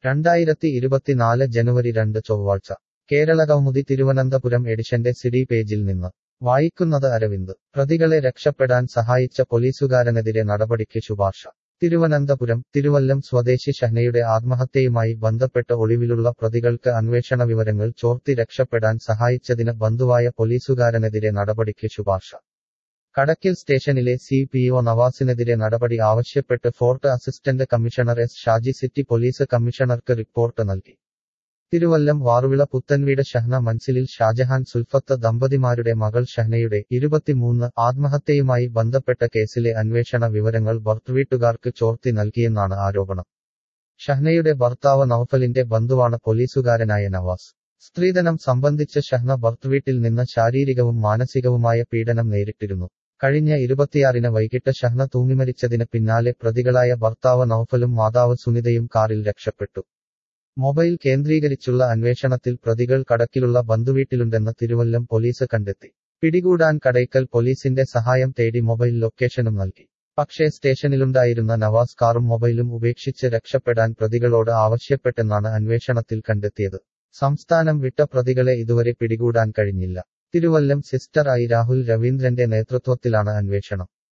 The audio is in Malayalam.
രണ്ടായിരത്തി ഇരുപത്തിനാല് ജനുവരി രണ്ട് ചൊവ്വാഴ്ച കേരളകൗമുദി തിരുവനന്തപുരം എഡിഷന്റെ സിഡി പേജിൽ നിന്ന് വായിക്കുന്നത് അരവിന്ദ് പ്രതികളെ രക്ഷപ്പെടാൻ സഹായിച്ച പോലീസുകാരനെതിരെ നടപടിക്ക് ശുപാർശ തിരുവനന്തപുരം തിരുവല്ലം സ്വദേശി ഷഹ്നയുടെ ആത്മഹത്യയുമായി ബന്ധപ്പെട്ട് ഒളിവിലുള്ള പ്രതികൾക്ക് അന്വേഷണ വിവരങ്ങൾ ചോർത്തി രക്ഷപ്പെടാൻ സഹായിച്ചതിന് ബന്ധുവായ പോലീസുകാരനെതിരെ നടപടിക്ക് ശുപാർശ കടക്കിൽ സ്റ്റേഷനിലെ സി പി ഒ നവാസിനെതിരെ നടപടി ആവശ്യപ്പെട്ട് fort assistant commissioner S Shaji city police കമ്മീഷണർക്ക് റിപ്പോർട്ട് നൽകി തിരുവല്ലം വാറുവിള പുത്തൻവീട് ഷഹ്ന മൻസിലിൽ ഷാജഹാൻ സുൽഫത്ത് ദമ്പതിമാരുടെ മകൾ ഷഹ്നയുടെ ഇരുപത്തിമൂന്ന് ആത്മഹത്യയുമായി ബന്ധപ്പെട്ട കേസിലെ അന്വേഷണ വിവരങ്ങൾ ഭർത്തൃവീട്ടുകാർക്ക് ചോർത്തി നൽകിയെന്നാണ് ആരോപണം ഷഹ്നയുടെ ഭർത്താവ് നൌഫലിന്റെ ബന്ധുവാണ് പോലീസുകാരനായ നവാസ് സ്ത്രീധനം സംബന്ധിച്ച് ഷഹ്ന ഭർത്തൃവീട്ടിൽ നിന്ന് ശാരീരികവും മാനസികവുമായ പീഡനം നേരിട്ടിരുന്നു കഴിഞ്ഞ ഇരുപത്തിയാറിന് വൈകിട്ട് ഷഹ്ന തൂങ്ങിമരിച്ചതിന് പിന്നാലെ പ്രതികളായ ഭർത്താവ് നൌഫലും മാതാവ് സുനിതയും കാറിൽ രക്ഷപ്പെട്ടു മൊബൈൽ കേന്ദ്രീകരിച്ചുള്ള അന്വേഷണത്തിൽ പ്രതികൾ കടക്കിലുള്ള ബന്ധുവീട്ടിലുണ്ടെന്ന് തിരുവല്ലം പോലീസ് കണ്ടെത്തി പിടികൂടാൻ കടയ്ക്കൽ പോലീസിന്റെ സഹായം തേടി മൊബൈൽ ലൊക്കേഷനും നൽകി പക്ഷേ സ്റ്റേഷനിലുണ്ടായിരുന്ന നവാസ് കാറും മൊബൈലും ഉപേക്ഷിച്ച് രക്ഷപ്പെടാൻ പ്രതികളോട് ആവശ്യപ്പെട്ടെന്നാണ് അന്വേഷണത്തിൽ കണ്ടെത്തിയത് സംസ്ഥാനം വിട്ട പ്രതികളെ ഇതുവരെ പിടികൂടാൻ കഴിഞ്ഞില്ല തിരുവല്ലം സിസ്റ്റർ ഐ രാഹുൽ രവീന്ദ്രന്റെ നേതൃത്വത്തിലാണ് അന്വേഷണം